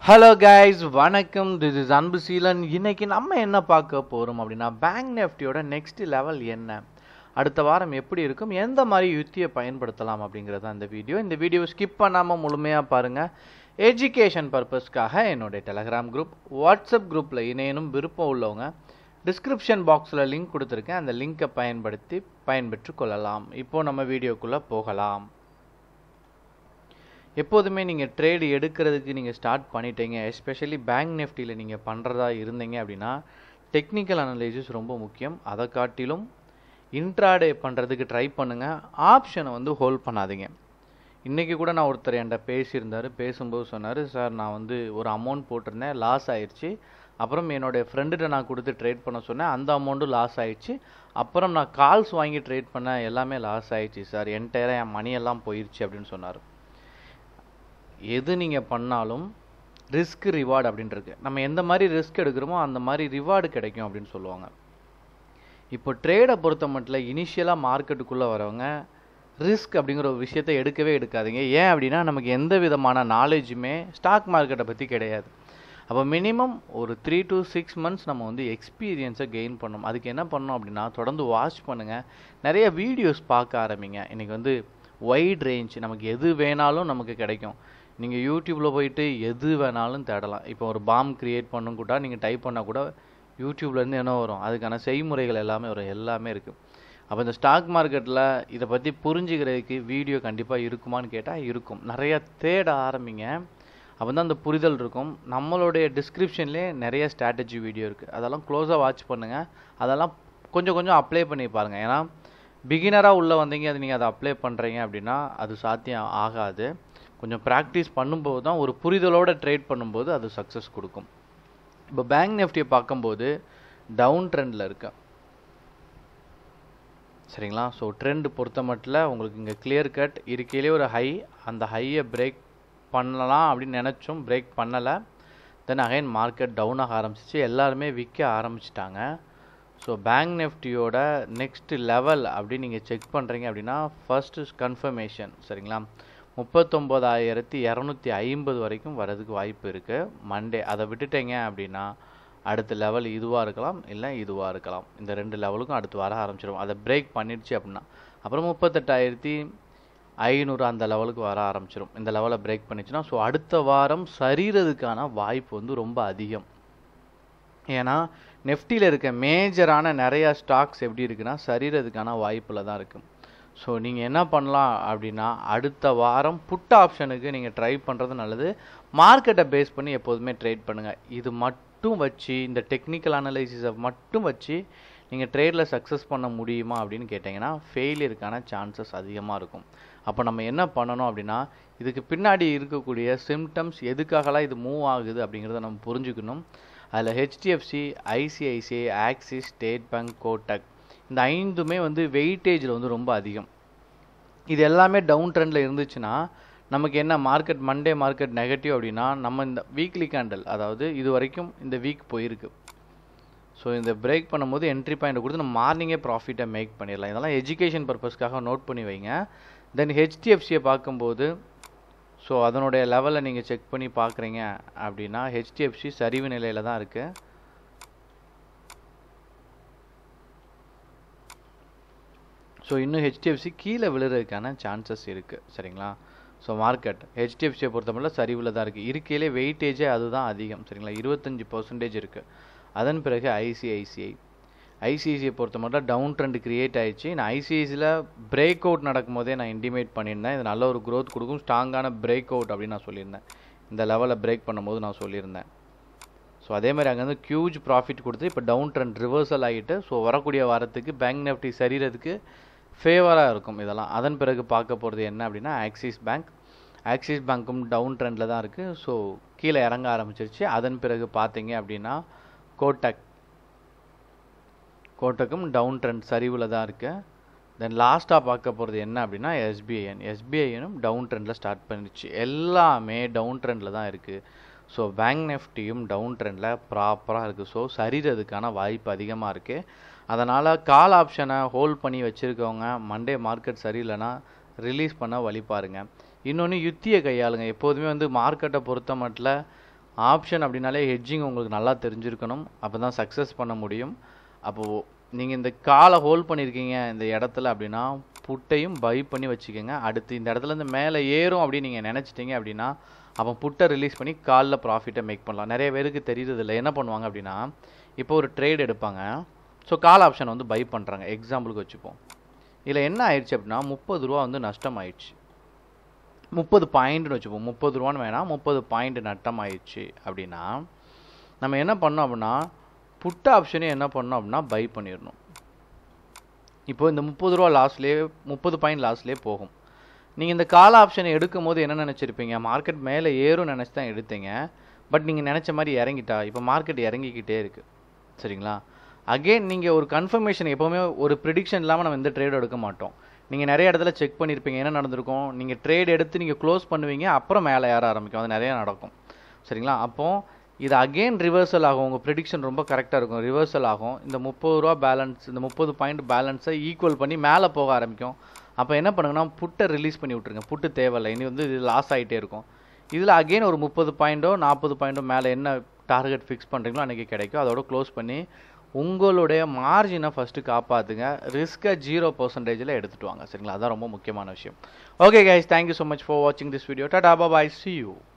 hello guys வணக்கம் this is Anbu Seelan இன்னைக்கு நம்ம என்ன பார்க்க போகிறோம் அப்படின்னா பேங்க் நெஃப்டியோட நெக்ஸ்ட் லெவல் என்ன அடுத்த வாரம் எப்படி இருக்கும் எந்த மாதிரி யுத்தியை பயன்படுத்தலாம் அப்படிங்கிறது அந்த வீடியோ இந்த வீடியோ ஸ்கிப் பண்ணாமல் முழுமையாக பாருங்கள் எஜுகேஷன் பர்பஸ்க்காக என்னுடைய டெலகிராம் குரூப் வாட்ஸ்அப் குரூப்பில் இணையனும் விருப்பம் உள்ளவங்க டிஸ்கிரிப்ஷன் பாக்ஸில் லிங்க் கொடுத்துருக்கேன் அந்த லிங்கை பயன்படுத்தி பயன்பெற்று கொள்ளலாம் இப்போது நம்ம வீடியோக்குள்ளே போகலாம் எப்போதுமே நீங்கள் ட்ரேடு எடுக்கிறதுக்கு நீங்கள் ஸ்டார்ட் பண்ணிட்டீங்க எஸ்பெஷலி பேங்க் நெஃப்டியில் நீங்கள் பண்ணுறதா இருந்தீங்க அப்படின்னா டெக்னிக்கல் அனலைசிஸ் ரொம்ப முக்கியம் அதை காட்டிலும் இன்ட்ராடே பண்ணுறதுக்கு ட்ரை பண்ணுங்கள் ஆப்ஷனை வந்து ஹோல்ட் பண்ணாதீங்க இன்றைக்கி கூட நான் ஒருத்தர் என்கிட்ட பேசியிருந்தார் பேசும்போது சொன்னார் சார் நான் வந்து ஒரு அமௌண்ட் போட்டிருந்தேன் லாஸ் ஆயிடுச்சு அப்புறம் என்னுடைய ஃப்ரெண்டுகிட்ட நான் கொடுத்து ட்ரேட் பண்ண சொன்னேன் அந்த அமௌண்ட்டும் லாஸ் ஆயிடுச்சு அப்புறம் நான் கால்ஸ் வாங்கி ட்ரேட் பண்ண எல்லாமே லாஸ் ஆயிடுச்சு சார் என்டையராக என் மணியெல்லாம் போயிடுச்சு அப்படின்னு சொன்னார் எது நீங்கள் பண்ணாலும் ரிஸ்க் ரிவார்டு அப்படின்ட்டு நம்ம எந்த மாதிரி ரிஸ்க் எடுக்கிறோமோ அந்த மாதிரி ரிவார்டு கிடைக்கும் அப்படின்னு சொல்லுவாங்க இப்போ ட்ரேடை பொறுத்த மட்டும் இனிஷியலாக மார்க்கெட்டுக்குள்ளே வரவங்க ரிஸ்க் அப்படிங்கிற ஒரு விஷயத்தை எடுக்கவே எடுக்காதீங்க ஏன் அப்படின்னா நமக்கு எந்த விதமான நாலேஜுமே ஸ்டாக் மார்க்கெட்டை பற்றி கிடையாது அப்போ மினிமம் ஒரு த்ரீ டு சிக்ஸ் மந்த்ஸ் நம்ம வந்து எக்ஸ்பீரியன்ஸை கெயின் பண்ணணும் அதுக்கு என்ன பண்ணணும் அப்படின்னா தொடர்ந்து வாட்ச் பண்ணுங்கள் நிறைய வீடியோஸ் பார்க்க ஆரம்பிங்க இன்றைக்கி வந்து ஒய்ட் ரேஞ்ச் நமக்கு எது வேணாலும் நமக்கு கிடைக்கும் நீங்கள் யூடியூப்பில் போயிட்டு எது வேணாலும் தேடலாம் இப்போ ஒரு பாம் க்ரியேட் பண்ணும் கூட நீங்கள் டைப் பண்ணால் கூட யூடியூப்லேருந்து என்ன வரும் அதுக்கான செய்முறைகள் எல்லாமே வரும் எல்லாமே இருக்குது அப்போ இந்த ஸ்டாக் மார்க்கெட்டில் இதை பற்றி புரிஞ்சுக்கிறதுக்கு வீடியோ கண்டிப்பாக இருக்குமான்னு கேட்டால் இருக்கும் நிறைய தேட ஆரம்பிங்க அப்போ தான் அந்த புரிதல் இருக்கும் நம்மளுடைய டிஸ்கிரிப்ஷன்லேயே நிறைய ஸ்ட்ராட்டஜி வீடியோ இருக்குது அதெல்லாம் க்ளோஸாக வாட்ச் பண்ணுங்கள் அதெல்லாம் கொஞ்சம் கொஞ்சம் அப்ளை பண்ணி பாருங்கள் ஏன்னா பிகினராக உள்ளே வந்தீங்க அது நீங்கள் அதை அப்ளை பண்ணுறீங்க அப்படின்னா அது சாத்தியம் ஆகாது கொஞ்சம் ப்ராக்டிஸ் பண்ணும்போது தான் ஒரு புரிதலோடு ட்ரேட் பண்ணும்போது அது சக்ஸஸ் கொடுக்கும் இப்போ பேங்க் நிஃப்டியை பார்க்கும்போது டவுன் ட்ரெண்டில் இருக்கு சரிங்களா ஸோ ட்ரெண்ட் பொறுத்த மட்டும் உங்களுக்கு இங்கே கிளியர் கட் இருக்கையிலே ஒரு ஹை அந்த ஹையை பிரேக் பண்ணலாம் அப்படின்னு நினச்சோம் பிரேக் பண்ணலை தென் அகைன் மார்க்கெட் டவுன் ஆக ஆரம்பிச்சிச்சு எல்லாருமே விற்க ஆரம்பிச்சிட்டாங்க ஸோ பேங்க் நிஃப்டியோட நெக்ஸ்ட் லெவல் அப்படின்னு நீங்கள் செக் பண்ணுறீங்க அப்படின்னா ஃபர்ஸ்ட்டு கன்ஃபர்மேஷன் சரிங்களா முப்பத்தொம்போதாயிரத்தி இரநூத்தி ஐம்பது வரைக்கும் வரதுக்கு வாய்ப்பு இருக்குது மண்டே அதை விட்டுட்டீங்க அப்படின்னா அடுத்த லெவல் இதுவாக இருக்கலாம் இல்லை இதுவாக இருக்கலாம் இந்த ரெண்டு லெவலுக்கும் அடுத்து வர ஆரம்பிச்சிடும் அதை பிரேக் பண்ணிடுச்சு அப்படின்னா அப்புறம் முப்பத்தெட்டாயிரத்தி ஐநூறு அந்த லெவலுக்கு வர ஆரம்பிச்சிடும் இந்த லெவலை பிரேக் பண்ணிச்சுன்னா ஸோ அடுத்த வாரம் சரிகிறதுக்கான வாய்ப்பு வந்து ரொம்ப அதிகம் ஏன்னா நெஃப்டியில் இருக்க மேஜரான நிறையா ஸ்டாக்ஸ் எப்படி இருக்குன்னா சரிகிறதுக்கான வாய்ப்பில் தான் இருக்குது ஸோ நீங்கள் என்ன பண்ணலாம் அப்படின்னா அடுத்த வாரம் புட் ஆப்ஷனுக்கு நீங்கள் ட்ரை பண்ணுறது நல்லது மார்க்கெட்டை பேஸ் பண்ணி எப்போதுமே ட்ரேட் பண்ணுங்கள் இது மட்டும் வச்சு இந்த டெக்னிக்கல் அனலைசிஸை மட்டும் வச்சு நீங்கள் ட்ரேடில் சக்ஸஸ் பண்ண முடியுமா அப்படின்னு கேட்டிங்கன்னா ஃபெயிலியருக்கான சான்சஸ் அதிகமாக இருக்கும் அப்போ நம்ம என்ன பண்ணணும் அப்படின்னா இதுக்கு பின்னாடி இருக்கக்கூடிய சிம்டம்ஸ் எதுக்காகலாம் இது மூவ் ஆகுது அப்படிங்கிறத நம்ம புரிஞ்சுக்கணும் அதில் HDFC ICICI Axis State Bank Kotak இந்த ஐந்துமே வந்து வெயிட்டேஜில் வந்து ரொம்ப அதிகம் இது எல்லாமே டவுன் ட்ரெண்டில் இருந்துச்சுன்னா நமக்கு என்ன மார்க்கெட் மண்டே மார்க்கெட் நெகட்டிவ் அப்படின்னா நம்ம இந்த வீக்லி கேண்டல் அதாவது இது வரைக்கும் இந்த வீக் போயிருக்கு ஸோ இந்த பிரேக் பண்ணும்போது என்ட்ரி பாயிண்ட் கொடுத்து நம்ம மார்னிங்கே ப்ராஃபிட்டை மேக் பண்ணிடலாம் இதெல்லாம் எஜுகேஷன் பர்பஸ்க்காக நோட் பண்ணி வைங்க தென் ஹெச்டிஎஃப்சியை பார்க்கும்போது ஸோ அதனுடைய லெவலை நீங்கள் செக் பண்ணி பார்க்குறீங்க அப்படின்னா ஹெச்டிஎஃப்சி சரிவு நிலையில் தான் இருக்குது ஸோ இன்னும் ஹெச்டிஎஃப்சி கீழே விழுறதுக்கான சான்சஸ் இருக்குது சரிங்களா ஸோ மார்க்கெட் ஹெச்டிஎஃப்சியை பொறுத்தமட்டில் சரிவில் தான் இருக்குது இருக்கையிலே வெயிட்டேஜே அதுதான் அதிகம் சரிங்களா இருபத்தஞ்சி பர்சன்டேஜ் இருக்குது அதன் பிறகு ஐசிஐசிஐ ஐசிஐசியை பொறுத்த மட்டும் டவுன் ட்ரெண்ட் கிரியேட் ஆயிடுச்சு நான் ஐசிஐசியில் பிரேக் அவுட் நடக்கும் போதே நான் இன்டிமேட் பண்ணியிருந்தேன் இது நல்ல ஒரு க்ரோத் கொடுக்கும் ஸ்ட்ராங்கான பிரேக் அவுட் அப்படின்னு நான் சொல்லியிருந்தேன் இந்த லெவலில் பிரேக் பண்ணும்போது நான் சொல்லியிருந்தேன் ஸோ அதே மாதிரி அங்கேருந்து ஹியூஜ் ப்ராஃபிட் கொடுத்து இப்போ டவுன் ட்ரெண்ட் ரிவர்சல் ஆகிட்டு ஸோ வரக்கூடிய வாரத்துக்கு பேங்க் நிஃப்டி சரிகிறதுக்கு ஃபேவராக இருக்கும் இதெல்லாம் அதன் பிறகு பார்க்க போகிறது என்ன அப்படின்னா ஆக்சிஸ் பேங்க் ஆக்சிஸ் பேங்க்கும் டவுன் ட்ரெண்டில் தான் இருக்குது ஸோ கீழே இறங்க ஆரம்பிச்சிருச்சு அதன் பிறகு பார்த்தீங்க அப்படின்னா கோட்டக் கோட்டக்கும் டவுன் ட்ரெண்ட் சரிவில் தான் இருக்குது தென் லாஸ்ட்டாக பார்க்க போகிறது என்ன அப்படின்னா எஸ்பிஐஎன் எஸ்பிஐஎனும் டவுன் ட்ரெண்டில் ஸ்டார்ட் பண்ணிடுச்சு எல்லாமே டவுன் ட்ரெண்டில் தான் இருக்குது ஸோ பேங்க் நெஃப்டியும் டவுன் ட்ரெண்டில் ப்ராப்பராக இருக்குது ஸோ சரிகிறதுக்கான வாய்ப்பு அதிகமாக இருக்குது அதனால் கால் ஆப்ஷனை ஹோல்ட் பண்ணி வச்சுருக்கவங்க மண்டே மார்க்கெட் சரியில்லைன்னா ரிலீஸ் பண்ண வழி பாருங்கள் இன்னொன்று யுத்தியை கையாளுங்க எப்போதுமே வந்து மார்க்கெட்டை பொறுத்த மட்டும் ஆப்ஷன் அப்படின்னாலே ஹெட்ஜிங் உங்களுக்கு நல்லா தெரிஞ்சிருக்கணும் அப்போ தான் சக்ஸஸ் பண்ண முடியும் அப்போது நீங்கள் இந்த காலை ஹோல்ட் பண்ணியிருக்கீங்க இந்த இடத்துல அப்படின்னா புட்டையும் பை பண்ணி வச்சுக்கோங்க அடுத்து இந்த இடத்துல இருந்து மேலே ஏறும் அப்படின்னு நீங்கள் நினச்சிட்டீங்க அப்படின்னா அப்போ புட்டை ரிலீஸ் பண்ணி காலில் ப்ராஃபிட்டை மேக் பண்ணலாம் நிறைய பேருக்கு தெரியுறது இல்லை என்ன பண்ணுவாங்க அப்படின்னா இப்போ ஒரு ட்ரேட் எடுப்பாங்க ஸோ கால் ஆப்ஷன் வந்து பை பண்ணுறாங்க எக்ஸாம்பிளுக்கு வச்சுப்போம் இதில் என்ன ஆயிடுச்சு அப்படின்னா முப்பது ரூபா வந்து நஷ்டம் ஆயிடுச்சு முப்பது பாயிண்ட்னு வச்சுப்போம் முப்பது ரூபான்னு வேணாம் முப்பது பாயிண்ட் நட்டம் ஆயிடுச்சு அப்படின்னா நம்ம என்ன பண்ணோம் அப்படின்னா புட் ஆப்ஷனையும் என்ன பண்ணோம் அப்படின்னா பை பண்ணிடணும் இப்போ இந்த முப்பது ரூபா லாஸ்லேயே முப்பது பாயிண்ட் லாஸ்லேயே போகும் நீங்கள் இந்த கால் ஆப்ஷனை எடுக்கும் போது என்ன நினச்சிருப்பீங்க மார்க்கெட் மேலே ஏறும் நினச்சி தான் எடுத்தீங்க பட் நீங்கள் நினச்ச மாதிரி இறங்கிட்டா இப்போ மார்க்கெட் இறங்கிக்கிட்டே இருக்குது சரிங்களா அகெயின் நீங்கள் ஒரு கன்ஃபர்மேஷன் எப்போவுமே ஒரு ப்ரிடிக்ஷன் இல்லாமல் நம்ம எந்த ட்ரேடும் எடுக்க மாட்டோம் நீங்கள் நிறைய இடத்துல செக் பண்ணியிருப்பீங்க என்ன நடந்திருக்கும் நீங்கள் ட்ரேட் எடுத்து நீங்கள் க்ளோஸ் பண்ணுவீங்க அப்புறம் மேலே ஏற ஆரம்பிக்கும் அது நிறைய நடக்கும் சரிங்களா அப்போது இது அகெயின் ரிவர்சல் ஆகும் உங்கள் ப்ரிடிக்ஷன் ரொம்ப கரெக்டாக இருக்கும் ரிவர்சல் ஆகும் இந்த முப்பது ரூபா பேலன்ஸ் இந்த முப்பது பாயிண்ட் பேலன்ஸை ஈக்குவல் பண்ணி மேலே போக ஆரம்பிக்கும் அப்போ என்ன பண்ணுங்கன்னா புட்டை ரிலீஸ் பண்ணி விட்ருங்க புட்டு தேவையில்லை இனி வந்து இது லாஸ் ஆகிட்டே இருக்கும் இதில் அகெயின் ஒரு முப்பது பாயிண்டோ நாற்பது பாயிண்டோ மேலே என்ன டார்கெட் ஃபிக்ஸ் பண்ணுறீங்களோ அன்றைக்கி கிடைக்கும் அதோட க்ளோஸ் பண்ணி உங்களுடைய மார்ஜினை ஃபஸ்ட்டு காப்பாற்றுங்க ரிஸ்க்கை ஜீரோ பர்சன்டேஜில் எடுத்துகிட்டு வாங்க சரிங்களா அதான் ரொம்ப முக்கியமான விஷயம் okay guys thank you so much for வாட்சிங் this video tata bye see you